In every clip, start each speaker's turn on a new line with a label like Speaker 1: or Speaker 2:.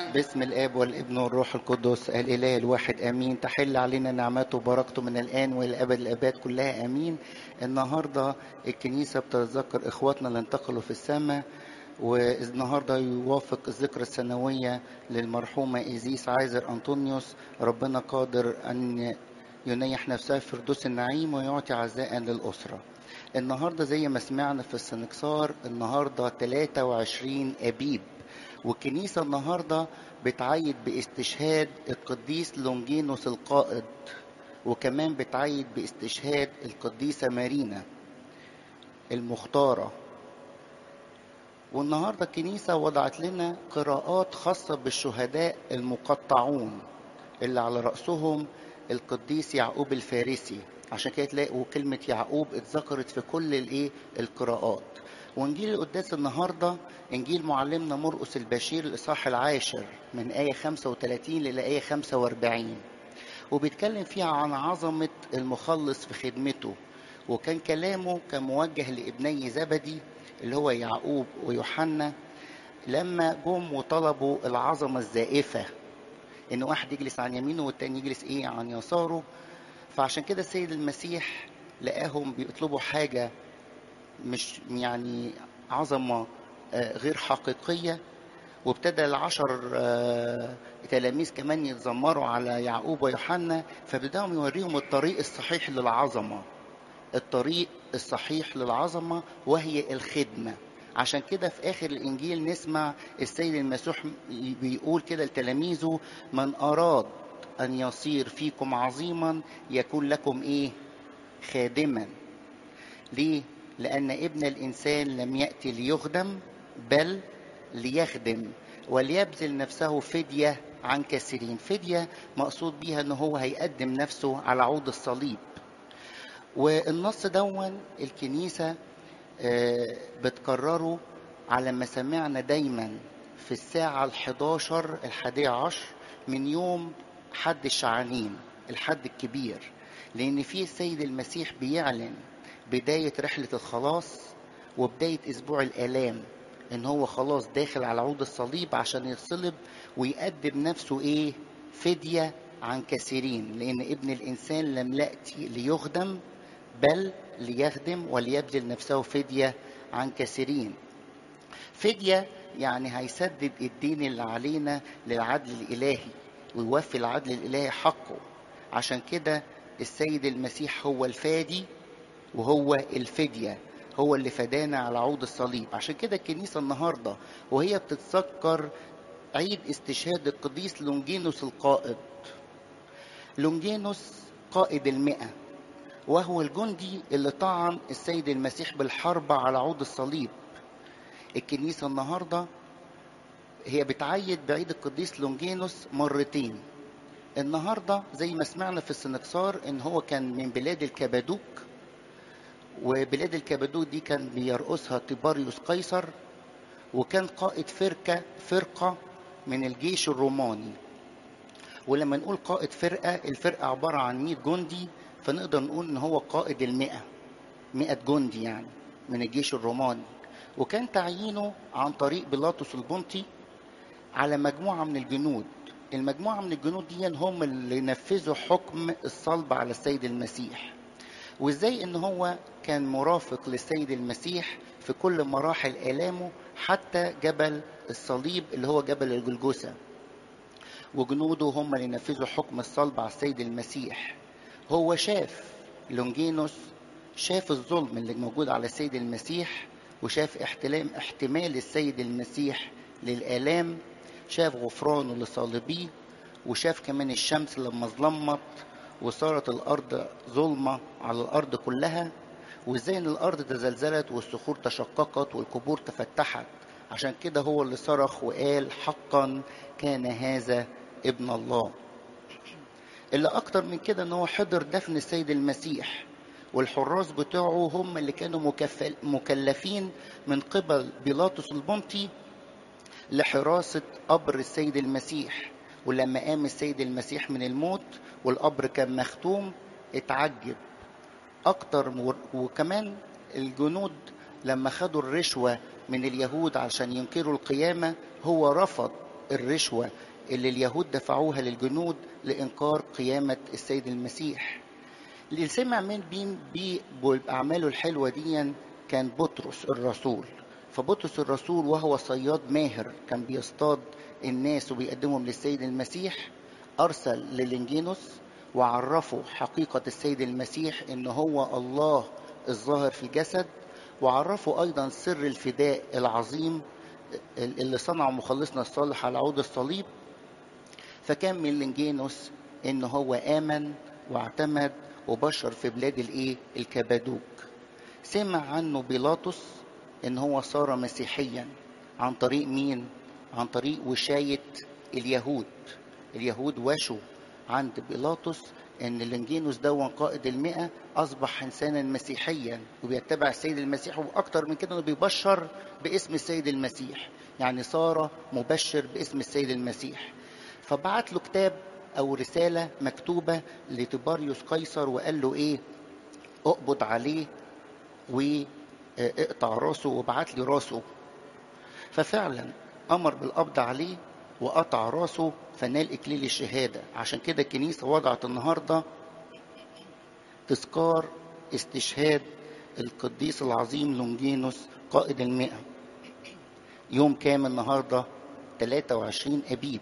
Speaker 1: باسم الاب والابن والروح القدس الاله الواحد امين تحل علينا نعمته وبركته من الان والى ابد الاباد كلها امين النهارده الكنيسه بتتذكر اخواتنا اللي انتقلوا في السماء والنهارده يوافق الذكرى السنويه للمرحومه ايزيس عايزر انطونيوس ربنا قادر ان ينيح نفسها في فردوس النعيم ويعطي عزاء للاسره النهارده زي ما سمعنا في السنكسار النهارده 23 ابيب والكنيسة النهاردة بتعيد باستشهاد القديس لونجينوس القائد وكمان بتعيد باستشهاد القديسة مارينا المختارة والنهاردة الكنيسة وضعت لنا قراءات خاصة بالشهداء المقطعون اللي على رأسهم القديس يعقوب الفارسي عشان كده تلاقوا كلمة يعقوب اتذكرت في كل الايه القراءات وانجيل القداس النهارده انجيل معلمنا مرقس البشير الاصحاح العاشر من ايه 35 الى ايه 45 وبيتكلم فيها عن عظمه المخلص في خدمته وكان كلامه كان موجه لابني زبدي اللي هو يعقوب ويوحنا لما جم وطلبوا العظمه الزائفه ان واحد يجلس عن يمينه والتاني يجلس ايه عن يساره فعشان كده السيد المسيح لقاهم بيطلبوا حاجه مش يعني عظمة غير حقيقية وابتدى العشر تلاميذ كمان يتذمروا على يعقوب ويوحنا فبدأهم يوريهم الطريق الصحيح للعظمة الطريق الصحيح للعظمة وهي الخدمة عشان كده في آخر الإنجيل نسمع السيد المسيح بيقول كده لتلاميذه من أراد أن يصير فيكم عظيما يكون لكم إيه خادما ليه لأن ابن الإنسان لم يأتي ليخدم بل ليخدم وليبذل نفسه فدية عن كثيرين فدية مقصود بيها أنه هو هيقدم نفسه على عود الصليب والنص دون الكنيسة بتكرره على ما سمعنا دايما في الساعة الحداشر الحادية عشر من يوم حد الشعانين الحد الكبير لأن فيه السيد المسيح بيعلن بداية رحلة الخلاص وبداية أسبوع الآلام إن هو خلاص داخل على عود الصليب عشان يتصلب ويقدم نفسه إيه فدية عن كثيرين لأن ابن الإنسان لم يأتي ليخدم بل ليخدم وليبذل نفسه فدية عن كثيرين فدية يعني هيسدد الدين اللي علينا للعدل الإلهي ويوفي العدل الإلهي حقه عشان كده السيد المسيح هو الفادي وهو الفدية هو اللي فدانا على عود الصليب عشان كده الكنيسة النهاردة وهي بتتذكر عيد استشهاد القديس لونجينوس القائد لونجينوس قائد المئة وهو الجندي اللي طعن السيد المسيح بالحرب على عود الصليب الكنيسة النهاردة هي بتعيد بعيد القديس لونجينوس مرتين النهارده زي ما سمعنا في السنكسار ان هو كان من بلاد الكبادوك وبلاد الكبادوك دي كان بيرقصها تيباريوس قيصر وكان قائد فرقة فرقة من الجيش الروماني ولما نقول قائد فرقة الفرقة عبارة عن 100 جندي فنقدر نقول ان هو قائد المئة 100 جندي يعني من الجيش الروماني وكان تعيينه عن طريق بيلاطس البنطي على مجموعة من الجنود المجموعة من الجنود دي هم اللي نفذوا حكم الصلب على السيد المسيح وازاي ان هو كان مرافق للسيد المسيح في كل مراحل آلامه حتى جبل الصليب اللي هو جبل الجلجثة وجنوده هم اللي نفذوا حكم الصلب على السيد المسيح هو شاف لونجينوس شاف الظلم اللي موجود على السيد المسيح وشاف احتلام احتمال السيد المسيح للآلام شاف غفرانه لصالبيه وشاف كمان الشمس لما ظلمت وصارت الأرض ظلمة على الأرض كلها وإزاي إن الأرض تزلزلت والصخور تشققت والقبور تفتحت عشان كده هو اللي صرخ وقال حقا كان هذا ابن الله اللي أكتر من كده إن هو حضر دفن السيد المسيح والحراس بتوعه هم اللي كانوا مكلفين من قبل بيلاطس البنطي لحراسة قبر السيد المسيح ولما قام السيد المسيح من الموت والقبر كان مختوم اتعجب اكتر وكمان الجنود لما خدوا الرشوة من اليهود عشان ينكروا القيامة هو رفض الرشوة اللي اليهود دفعوها للجنود لإنكار قيامة السيد المسيح اللي سمع من بين بي بأعماله الحلوة دي كان بطرس الرسول فبطرس الرسول وهو صياد ماهر كان بيصطاد الناس وبيقدمهم للسيد المسيح أرسل للينجينوس وعرفه حقيقة السيد المسيح إن هو الله الظاهر في الجسد وعرفه أيضا سر الفداء العظيم اللي صنعه مخلصنا الصالح على عود الصليب فكان من لنجينوس إن هو آمن واعتمد وبشر في بلاد الإيه الكبادوك سمع عنه بيلاطس إن هو صار مسيحيا عن طريق مين؟ عن طريق وشاية اليهود اليهود وشوا عند بيلاطس ان لنجينوس دون قائد المئة اصبح انسانا مسيحيا وبيتبع السيد المسيح واكتر من كده انه بيبشر باسم السيد المسيح يعني صار مبشر باسم السيد المسيح فبعت له كتاب او رسالة مكتوبة لتباريوس قيصر وقال له ايه اقبض عليه واقطع راسه وبعت لي راسه ففعلا امر بالقبض عليه وقطع راسه فنال إكليل الشهادة عشان كده الكنيسة وضعت النهاردة تذكار استشهاد القديس العظيم لونجينوس قائد المئة يوم كام النهاردة 23 أبيب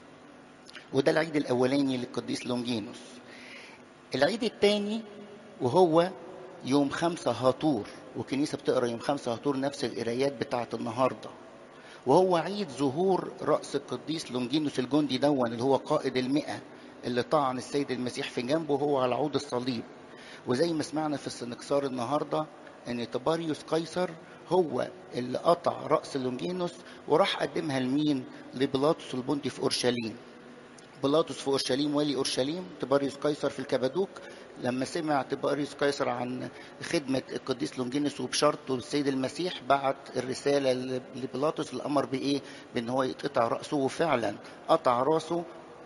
Speaker 1: وده العيد الأولاني للقديس لونجينوس العيد الثاني وهو يوم خمسة هاطور والكنيسة بتقرأ يوم خمسة هاطور نفس القرايات بتاعة النهارده وهو عيد ظهور رأس القديس لونجينوس الجندي دون اللي هو قائد المئة اللي طعن السيد المسيح في جنبه وهو على عود الصليب وزي ما سمعنا في السنكسار النهارده ان تباريوس قيصر هو اللي قطع رأس لونجينوس وراح قدمها لمين؟ لبيلاطس البنطي في اورشليم. بيلاطس في اورشليم والي اورشليم تباريوس قيصر في الكبادوك لما سمع تباريوس قيصر عن خدمة القديس لونجينوس وبشرطه للسيد المسيح بعت الرسالة لبيلاطس الأمر بإيه؟ بإن هو يتقطع رأسه وفعلا قطع رأسه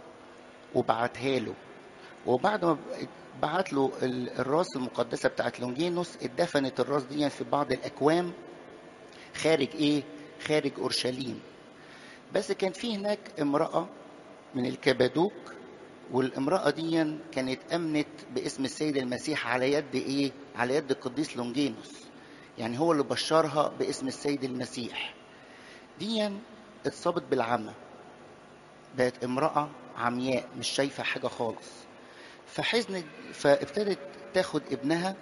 Speaker 1: وبعتها له وبعد ما بعت له الراس المقدسة بتاعت لونجينوس اتدفنت الراس دي في بعض الأكوام خارج إيه؟ خارج أورشليم بس كان في هناك امرأة من الكبادوك والامرأة دي كانت أمنت باسم السيد المسيح على يد إيه؟ على يد القديس لونجينوس يعني هو اللي بشرها باسم السيد المسيح دي اتصابت بالعمى بقت امرأة عمياء مش شايفة حاجة خالص فحزنت فابتدت تاخد ابنها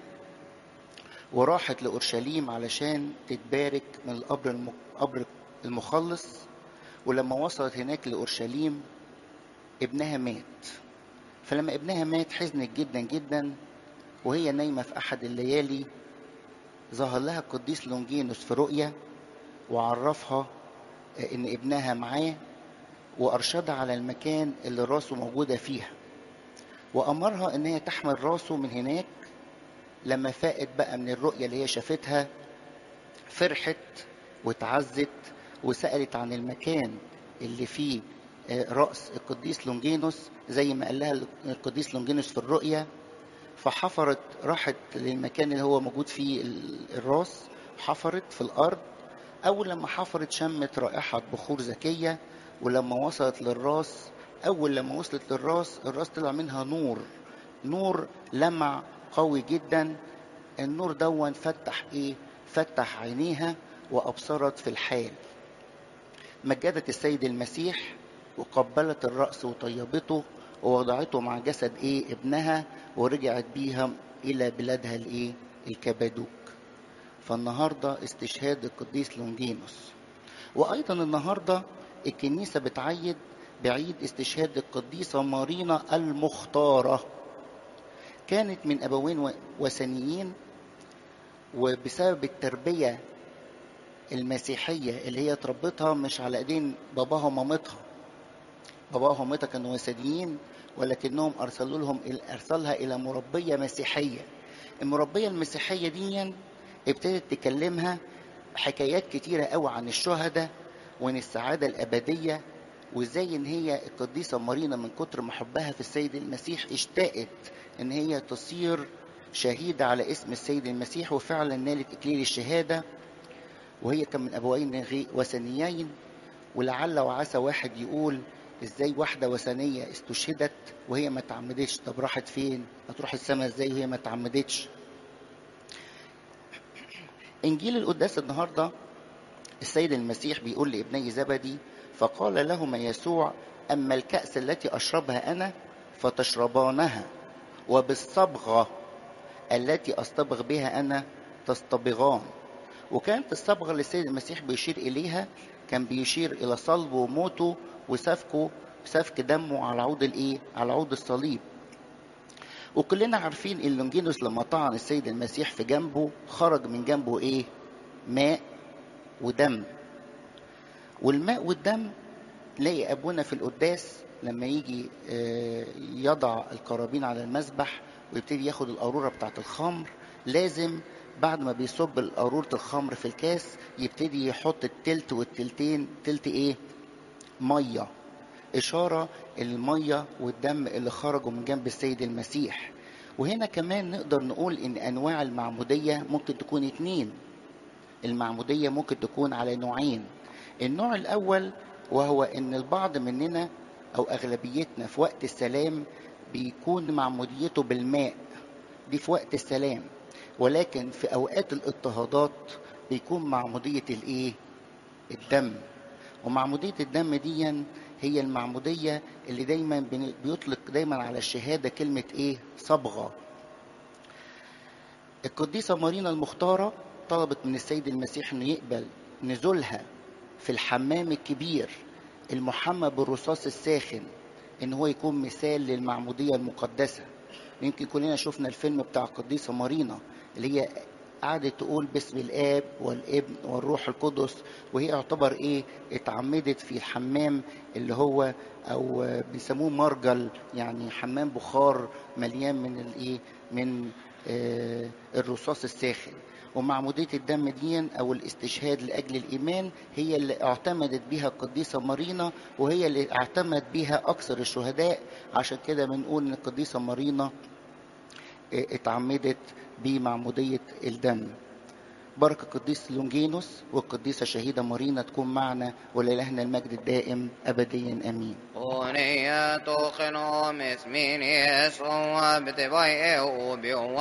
Speaker 1: وراحت لأورشليم علشان تتبارك من القبر القبر المخلص ولما وصلت هناك لأورشليم ابنها مات فلما ابنها مات حزنت جدا جدا وهي نايمة في أحد الليالي ظهر لها القديس لونجينوس في رؤية وعرفها إن ابنها معاه وأرشدها على المكان اللي راسه موجودة فيها وأمرها إن هي تحمل راسه من هناك لما فاقت بقى من الرؤية اللي هي شافتها فرحت وتعزت وسألت عن المكان اللي فيه رأس القديس لونجينوس زي ما قال لها القديس لونجينوس في الرؤية فحفرت راحت للمكان اللي هو موجود فيه الراس حفرت في الأرض أول لما حفرت شمت رائحة بخور زكية ولما وصلت للراس أول لما وصلت للراس الراس طلع منها نور نور لمع قوي جدا النور دون فتح إيه فتح عينيها وأبصرت في الحال مجدت السيد المسيح وقبلت الرأس وطيبته ووضعته مع جسد ايه ابنها ورجعت بيها الى بلادها الايه الكبادوك فالنهارده استشهاد القديس لونجينوس وايضا النهارده الكنيسه بتعيد بعيد استشهاد القديسه مارينا المختاره كانت من ابوين وثنيين وبسبب التربيه المسيحيه اللي هي تربتها مش على ايدين باباها ومامتها باباها ومامتها كانوا وثنيين ولكنهم ارسلوا لهم ارسلها الى مربيه مسيحيه المربيه المسيحيه دي ابتدت تكلمها حكايات كتيره قوي عن الشهداء وعن السعاده الابديه وازاي ان هي القديسه مارينا من كتر ما حبها في السيد المسيح اشتاقت ان هي تصير شهيده على اسم السيد المسيح وفعلا نالت اكليل الشهاده وهي كان من ابوين وثنيين ولعل وعسى واحد يقول ازاي واحده وثنيه استشهدت وهي ما تعمدتش طب راحت فين هتروح السماء ازاي وهي ما تعمدتش انجيل القداس النهارده السيد المسيح بيقول لابني زبدي فقال لهما يسوع اما الكاس التي اشربها انا فتشربانها وبالصبغه التي اصطبغ بها انا تصطبغان وكانت الصبغه اللي السيد المسيح بيشير اليها كان بيشير الى صلبه وموته وسفكه سفك دمه على عود الايه على عود الصليب وكلنا عارفين ان لونجينوس لما طعن السيد المسيح في جنبه خرج من جنبه ايه ماء ودم والماء والدم تلاقي ابونا في القداس لما يجي يضع القرابين على المذبح ويبتدي ياخد القاروره بتاعت الخمر لازم بعد ما بيصب قارورة الخمر في الكاس يبتدي يحط التلت والتلتين تلت ايه ميه اشاره الميه والدم اللي خرجوا من جنب السيد المسيح وهنا كمان نقدر نقول ان انواع المعموديه ممكن تكون اتنين المعموديه ممكن تكون على نوعين النوع الاول وهو ان البعض مننا او اغلبيتنا في وقت السلام بيكون معموديته بالماء دي في وقت السلام ولكن في اوقات الاضطهادات بيكون معموديه الايه الدم ومعموديه الدم دي هي المعموديه اللي دايما بيطلق دايما على الشهاده كلمه ايه صبغه القديسه مارينا المختاره طلبت من السيد المسيح انه يقبل نزولها في الحمام الكبير المحمى بالرصاص الساخن ان هو يكون مثال للمعموديه المقدسه يمكن كلنا شفنا الفيلم بتاع القديسه مارينا اللي هي قعدت تقول باسم الاب والابن والروح القدس وهي يعتبر ايه اتعمدت في الحمام اللي هو او بيسموه مرجل يعني حمام بخار مليان من الايه من آه الرصاص الساخن ومعمودية الدم دي أو الاستشهاد لأجل الإيمان هي اللي اعتمدت بها القديسة مارينا وهي اللي اعتمد بها أكثر الشهداء عشان كده بنقول إن القديسة مارينا اتعمدت بمعمودية الدم بركة القديس لونجينوس والقديسة شهيدة مارينا تكون معنا ولإلهنا المجد الدائم أبديا أمين
Speaker 2: أغنية خنوم اسمين يسوع بتبايع